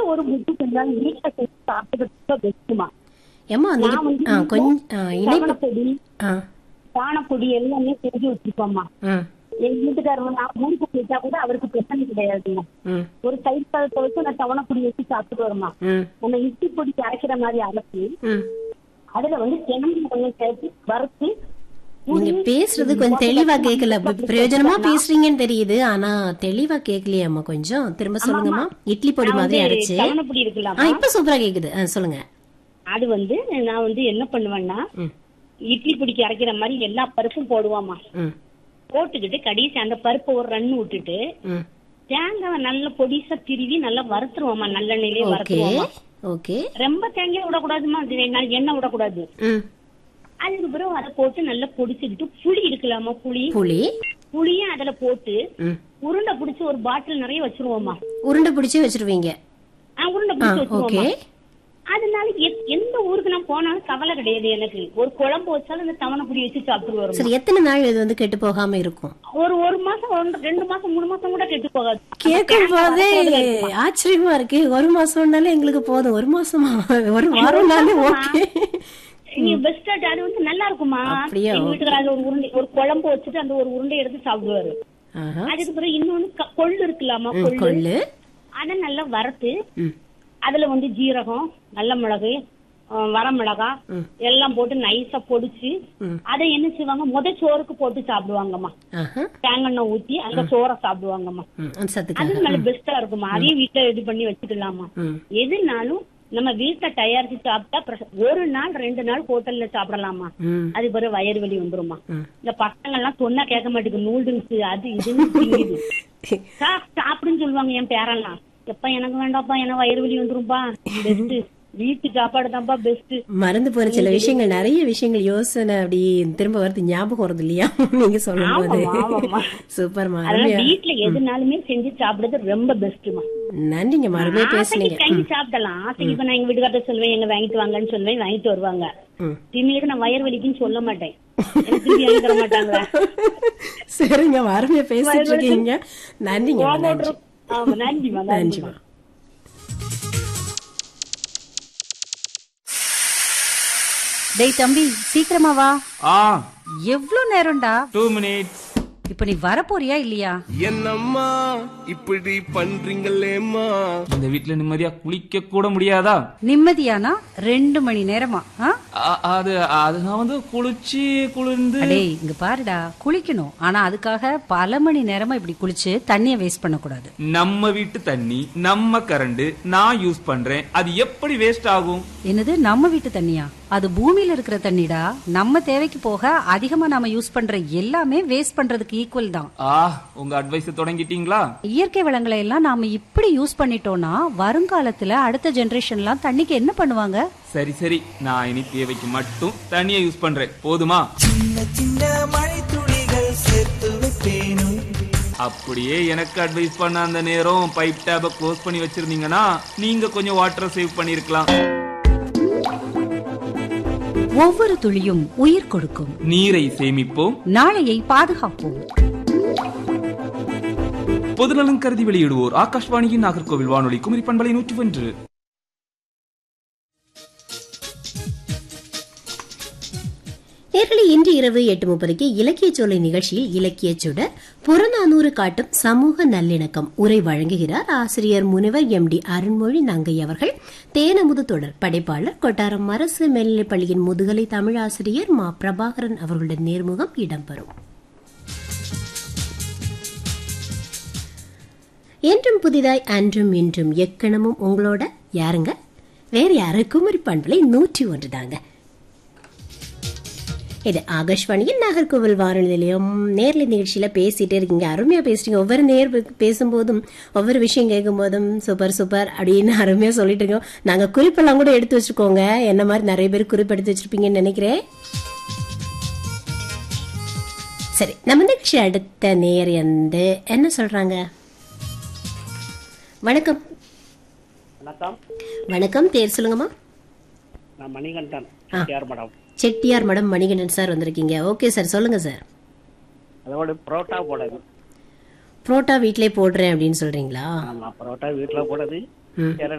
ஒரு முட்டு செஞ்சாலும் வீட்டுல செஞ்சு சாப்பிட்டுக்கிட்டு பெஸ்ட்டுமா ஏம்மா நீங்க நான் வந்து ஆ, கொஞ்சம் ஆ, இணைப்பு சவனப்பொடி ஆ பானப்பொடி எல்லாமே செஞ்சு வச்சிருக்கோம்மா ம் எங்க வீட்டுக்காரர் நான் ஊருக்கு போயிட்டா கூட அவருக்கு பிரச்சனை கிடையாதுங்க ம் ஒரு தயிர் சாதத்தை வச்சு நான் தவணைப்பொடி வச்சு சாப்பிட்டு வருமா ம் நம்ம இட்லி பொடி அரைக்கிற மாதிரி அரைச்சி ம் அதுல வந்து கிணறு கொஞ்சம் சேர்த்து வறுத்து நீங்க பேசுறது கொஞ்சம் தெளிவா கேட்கல ப- பிரயோஜனமா பேசுறீங்கன்னு தெரியுது ஆனா தெளிவா கேட்கலையாம்மா கொஞ்சம் திரும்ப சொல்லுங்கம்மா இட்லி பொடி மாதிரி அரைச்சு தவணைப்பொடி இருக்கலாம் ஆ இப்ப சூப்பரா கேக்குது ஆ, சொல்லுங்க அது வந்து நான் வந்து என்ன பண்ணுவேன்னா ம் இட்லி பொடிக்கு அரைக்கிற மாதிரி எல்லா பருப்பும் போடுவாமா ம் போட்டுக்கிட்டு கடைசி அந்த பருப்பை ஒரு ரன் விட்டுட்டு ம் தேங்காய் நல்ல பொடிசா திருவி நல்லா வறுத்துருவோமா நல்லெண்ணெயிலே ஓகே வறுத்துருவோமா ஓகே ரொம்ப தேங்காய் விடக்கூடாதுமா அது வேணா- எண்ணெய் விடக்கூடாது ம் அதுக்கு பிறகு அதை போட்டு நல்லா பொடிச்சுக்கிட்டு புளி இருக்கலாமா புளி புளி புளியும் அதுல போட்டு ம் உருண்டை பிடிச்சு ஒரு பாட்டில் நிறைய வச்சிருவோமா உருண்டை பிடிச்சி வச்சிருவீங்க ஆ, உருண்டை ஆ பிடிச்சு ஓகே வச்சிருவோமா அதனால எத்- எந்த ஊருக்கு நான் போனாலும் கவலை கிடையாது எனக்கு ஒரு குழம்பு வச்சாலும் அந்த தவணை புடி வச்சு சாப்பிட்டு வரும் சரி எத்தனை நாள் இது வந்து கெட்டு போகாம இருக்கும் ஒரு ஒரு மாசம் ஒன்று- ரெண்டு மாசம் மூணு மாசம் கூட கெட்டு போகாது கேட்கும் போதே ஆச்சரியமா இருக்கு ஒரு மாசம்னாலே எங்களுக்கு போதும் ஒரு மாசமா ஒரு வாரம்னாலே ஓகே நீங்க பெஸ்ட் அது வந்து நல்லா இருக்குமா அப்படியா? எங்க வீட்டுக்காரர் ஒரு உருண்டை ஒரு குழம்பு வச்சுட்டு அந்த ஒரு உருண்டை எடுத்து சாப்பிடுவாரு ஆஹா அதுக்கு பிறகு இன்னொன்னு க- கொள்ளு இருக்கலாமா ம், கொள்ளு கொள்ளு அதை நல்லா வறுத்து ம் அதுல வந்து ஜீரகம் நல்ல மிளகு அஹ், வரமிளகா எல்லாம் போட்டு நைஸா பொடிச்சு ம். அதை என்ன செய்வாங்க முத சோறுக்கு போட்டு சாப்பிடுவாங்கம்மா ஆஹா தேங்காய் ஊத்தி அந்த சோறை சாப்பிடுவாங்கம்மா ம் அந்த சத்துக்காக அது நல்ல பெஸ்டா இருக்குமா அதையும் வீட்டுல இது பண்ணி வச்சுக்கலாமா ம் எதுனாலும் நம்ம வீட்டுல தயாரிச்சு சாப்பிட்டா பிரச- ஒரு நாள் ரெண்டு நாள் ஹோட்டல்ல சாப்பிடலாமா ம் அது பிறகு வயிறு வலி வந்துருமா ம். இந்த பசங்க எல்லாம் சொன்னா கேட்க மாட்டேங்குது நூடுல்ஸ் அது இதுன்னு திங்குது. சா- சாப்பிடுன்னு சொல்லுவாங்க என் பேரெல்லாம் எப்ப எனக்கு வேண்டாம்ப்பா எனக்கு வயிறு வலி வந்துரும்பா பெஸ்ட் வீட்டு சாப்பாடு தான்ப்பா பெஸ்ட் மறந்து போன சில விஷயங்கள் நிறைய விஷயங்கள் யோசனை அப்படி திரும்ப வருது ஞாபகம் வருது இல்லையா நீங்க சொல்லும் போது ஆமாம்மா, ஆமாம்மா. சூப்பர்மா அதனால அருமையா வீட்டுல எதுனாலுமே செஞ்சு சாப்பிடுறது ரொம்ப பெஸ்ட்மா நன்றிங்க அருமையா ஆசைக்கு பேசுனீங்க கஞ்சி சாப்பிடலாம் ஆசைக்கு இப்ப நான் எங்க வீட்டுக்காரட்ட சொல்லுவேன் எங்க வாங்கிட்டு வாங்கன்னு சொல்லுவேன் வாங்கிட்டு வருவாங்க ம். திமிழுக்கு நான் வயிறு வலிக்குன்னு சொல்ல மாட்டேன் எனக்கு திருப்பி வாங்கி தர மாட்டாங்க சரிங்க அருமையா பேசிட்டு இருக்கீங்க நன்றிங்க நன்றி ஆமா நன்றிமா நன்றிமா நன்றிமா டேய் தம்பி சீக்கிரமா வா ஆ எவ்ளோ நேரம்டா டூ மினிட்ஸ் இப்ப நீ வரப்போறியா இல்லையா என்னம்மா இப்படி பண்றீங்களேம்மா இந்த வீட்ல நிம்மதியா குளிக்க கூட முடியாதா நிம்மதியானா ரெண்டு மணி நேரமா ஆ? அ- அது அது நான் வந்து குளிச்சு குளிர்ந்து அடேய் இங்க பாருடா குளிக்கணும் ஆனா அதுக்காக பல மணி நேரமா இப்படி குளிச்சு தண்ணிய வேஸ்ட் பண்ண கூடாது நம்ம வீட்டு தண்ணி நம்ம கரண்ட் நான் யூஸ் பண்றேன் அது எப்படி வேஸ்ட் ஆகும் என்னது நம்ம வீட்டு தண்ணியா அது பூமியில இருக்கிற தண்ணிடா நம்ம தேவைக்கு போக அதிகமா நாம யூஸ் பண்ற எல்லாமே வேஸ்ட் பண்றதுக்கு ஈக்குவல் தான் ஆ உங்க அட்வைஸ் தொடங்கிட்டீங்களா இயற்கை வளங்களை எல்லாம் நாம இப்படி யூஸ் பண்ணிட்டோம்னா வருங்காலத்துல அடுத்த ஜெனரேஷன்லாம் தண்ணிக்கு என்ன பண்ணுவாங்க சரி சரி நான் இனி தேவைக்கு மட்டும் தண்ணியை யூஸ் பண்றேன் போதுமா சின்ன சின்ன மழை துளிகள் சேர்த்து வைப்பேனும் அப்படியே எனக்கு அட்வைஸ் பண்ண அந்த நேரம் பைப் டேப க்ளோஸ் பண்ணி வச்சிருந்தீங்கன்னா நீங்க கொஞ்சம் வாட்டரை சேவ் பண்ணிருக்கலாம் ஒவ்வொரு துளியும் உயிர் கொடுக்கும் நீரை சேமிப்போம் நாளையை பாதுகாப்போம் பொதுநலன் கருதி வெளியிடுவோர் ஆகாஷ்வாணியின் நாகர்கோவில் வானொலி குமரி பண்பலை நூற்றி ஒன்று நேர்களை இன்று இரவு எட்டு முப்பதுக்கு இலக்கிய சோலை நிகழ்ச்சியில் இலக்கிய சுடர் புறநானூறு காட்டும் சமூக நல்லிணக்கம் உரை வழங்குகிறார் ஆசிரியர் முனைவர் எம் டி அருண்மொழி நங்கை அவர்கள் தேனமுது தொடர் படைப்பாளர் கொட்டாரம் அரசு மேல்நிலைப் பள்ளியின் முதுகலை தமிழ் ஆசிரியர் மா பிரபாகரன் அவர்களுடன் நேர்முகம் இடம்பெறும் என்றும் புதிதாய் அன்றும் இன்றும் எக்கணமும் உங்களோட யாருங்க வேற யாரு குமரி பண்பலை நூற்றி ஒன்று தாங்க இது ஆகாஷ்வாணியின் நாகர்கோவில் வானொலி நிலையம் நேர்ல நிகழ்ச்சியில பேசிட்டே இருக்கீங்க அருமையா பேசுறீங்க ஒவ்வொரு நேர் பேசும்போதும் ஒவ்வொரு விஷயம் கேட்கும் போதும் சூப்பர் சூப்பர் அப்படின்னு அருமையா சொல்லிட்டு இருக்கோம் நாங்க குறிப்பெல்லாம் கூட எடுத்து வச்சிருக்கோங்க என்ன மாதிரி நிறைய பேர் குறிப்பெடுத்து வச்சிருப்பீங்கன்னு நினைக்கிறேன் சரி நம்ம நிகழ்ச்சி அடுத்த நேர் வந்து என்ன சொல்றாங்க வணக்கம் வணக்கம் வணக்கம் பேர் சொல்லுங்கம்மா நான் மணிகண்டன் ஆ. கேர் மேடம் செட்டியார் மடம் மணிகண்டன் சார் வந்திருக்கீங்க ஓகே சார் சொல்லுங்க சார் அதோட புரோட்டா போடுறது புரோட்டா வீட்டிலே போடுறேன் அப்படின்னு சொல்றீங்களா ஆமா புரோட்டா வீட்டுல போடுறது ம். சில